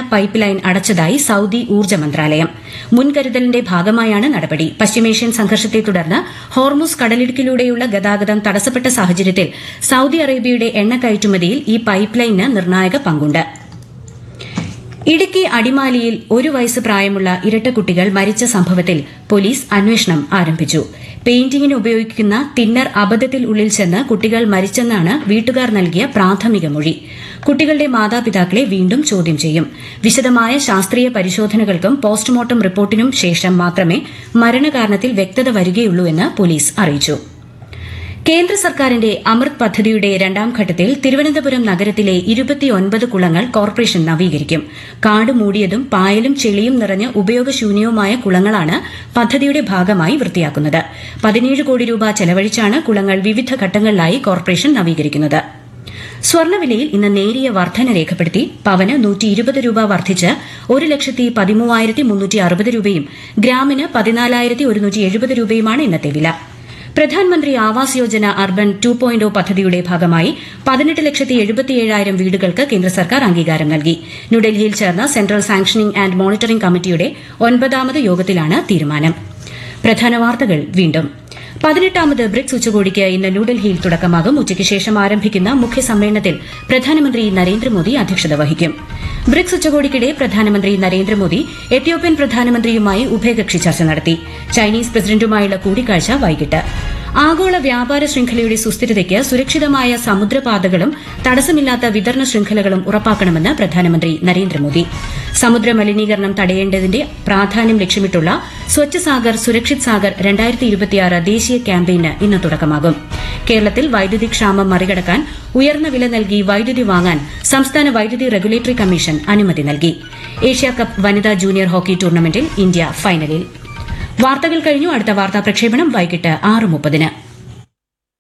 pipe line അടച്ചതായി Saudi ഊർജ്ജ മന്ത്രാലയം മുൻകരുതലിന്റെ ഭാഗമായാണ് നടപടി പശ്ചിമേഷ്യൻ സംഘർഷത്തെ തുടർന്ന് ഹോർമുസ് കടലിടുക്കിലൂടെയുള്ള ഗതാഗതം തടസ്സപ്പെട്ട സാഹചര്യത്തിൽ സൌദി അറേബ്യയുടെ എണ്ണ കയറ്റുമതിയിൽ ഈ പൈപ്പ് ലൈനിന് നിർണായക പങ്കുണ്ട് ഇടുക്കി അടിമാലിയിൽ ഒരു വയസ്സ് പ്രായമുള്ള ഇരട്ടക്കുട്ടികൾ മരിച്ച സംഭവത്തിൽ പോലീസ് അന്വേഷണം ആരംഭിച്ചു പെയിന്റിംഗിന് ഉപയോഗിക്കുന്ന തിന്നർ അബദ്ധത്തിൽ ഉള്ളിൽ ചെന്ന് കുട്ടികൾ മരിച്ചെന്നാണ് വീട്ടുകാർ നൽകിയ പ്രാഥമിക മൊഴി കുട്ടികളുടെ മാതാപിതാക്കളെ വീണ്ടും ചോദ്യം ചെയ്യും വിശദമായ ശാസ്ത്രീയ പരിശോധനകൾക്കും പോസ്റ്റ്മോർട്ടം റിപ്പോർട്ടിനും ശേഷം മാത്രമേ മരണകാരണത്തിൽ വ്യക്തത വരികയുള്ളൂ എന്ന് പോലീസ് അറിയിച്ചു കേന്ദ്ര സർക്കാരിന്റെ അമൃത് പദ്ധതിയുടെ രണ്ടാം ഘട്ടത്തിൽ തിരുവനന്തപുരം നഗരത്തിലെ ഇരുപത്തിയൊൻപത് കുളങ്ങൾ കോർപ്പറേഷൻ നവീകരിക്കും കാട് മൂടിയതും പായലും ചെളിയും നിറഞ്ഞ് ഉപയോഗശൂന്യവുമായ കുളങ്ങളാണ് പദ്ധതിയുടെ ഭാഗമായി വൃത്തിയാക്കുന്നത് പതിനേഴ് കോടി രൂപ ചെലവഴിച്ചാണ് കുളങ്ങൾ വിവിധ ഘട്ടങ്ങളിലായി കോർപ്പറേഷൻ നവീകരിക്കുന്നത് സ്വർണ്ണവിലയിൽ ഇന്ന് നേരിയ വർധന രേഖപ്പെടുത്തി പവന് നൂറ്റി ഇരുപത് രൂപ വർദ്ധിച്ച് ഒരു ലക്ഷത്തി പതിമൂവായിരത്തി മുന്നൂറ്റി അറുപത് രൂപയും ഗ്രാമിന് പതിനാലായിരത്തി ഒരുന്നൂറ്റി എഴുപത് രൂപയുമാണ് ഇന്നത്തെ വില Pradhan Mantri Awas Yojana urban two point പദ്ധതിയുടെ ഭാഗമായി പതിനെട്ട് ലക്ഷത്തി എഴുപത്തിയേഴായിരം വീടുകൾക്ക് കേന്ദ്ര സർക്കാർ അംഗീകാരം നൽകി ന്യൂഡൽഹിയിൽ ചേർന്ന സെൻട്രൽ സാങ്ഷനിംഗ് ആൻഡ് മോണിറ്ററിംഗ് കമ്മിറ്റിയുടെ ഒൻപതാമത് യോഗത്തിലാണ് തീരുമാനം പ്രധാന വാർത്തകൾ വീണ്ടും പതിനെട്ടാമത് ബ്രിക്സ് ഉച്ചകോടിക്ക് ഇന്ന് ന്യൂഡൽഹിയിൽ തുടക്കമാകും ഉച്ചയ്ക്ക് ശേഷം ആരംഭിക്കുന്ന മുഖ്യ സമ്മേളനത്തിൽ പ്രധാനമന്ത്രി നരേന്ദ്രമോദി അധ്യക്ഷത വഹിക്കും ബ്രിക്സ് ഉച്ചകോടിക്കിടെ പ്രധാനമന്ത്രി നരേന്ദ്രമോദി എത്യോപ്യൻ പ്രധാനമന്ത്രിയുമായി ഉഭയകക്ഷി ചർച്ച നടത്തി ചൈനീസ് പ്രസിഡന്റുമായുള്ള കൂടിക്കാഴ്ച വൈകിട്ട് ആഗോള വ്യാപാര ശൃംഖലയുടെ സുസ്ഥിരതയ്ക്ക് സുരക്ഷിതമായ സമുദ്രപാതകളും തടസ്സമില്ലാത്ത വിതരണ ശൃംഖലകളും ഉറപ്പാക്കണമെന്ന് പ്രധാനമന്ത്രി നരേന്ദ്രമോദി സമുദ്ര മലിനീകരണം തടയേണ്ടതിന്റെ പ്രാധാന്യം ലക്ഷ്യമിട്ടുള്ള സ്വച്ഛ് സാഗർ സുരക്ഷിത് സാഗർ രണ്ടായിരത്തി ഇരുപത്തിയാറ് ദേശീയ ക്യാമ്പയിന് ഇന്ന് തുടക്കമാകും കേരളത്തിൽ വൈദ്യുതി ക്ഷാമം മറികടക്കാൻ ഉയർന്ന വില നൽകി വൈദ്യുതി വാങ്ങാൻ സംസ്ഥാന വൈദ്യുതി റെഗുലേറ്ററി കമ്മീഷൻ അനുമതി നൽകി ഏഷ്യാകപ്പ് വനിതാ ജൂനിയർ ഹോക്കി ടൂർണമെന്റിൽ ഇന്ത്യ ഫൈനലിൽ വാർത്തകൾ കഴിഞ്ഞു അടുത്ത വാർത്താ പ്രക്ഷേപണം വൈകിട്ട് ആറ് മുപ്പതിന്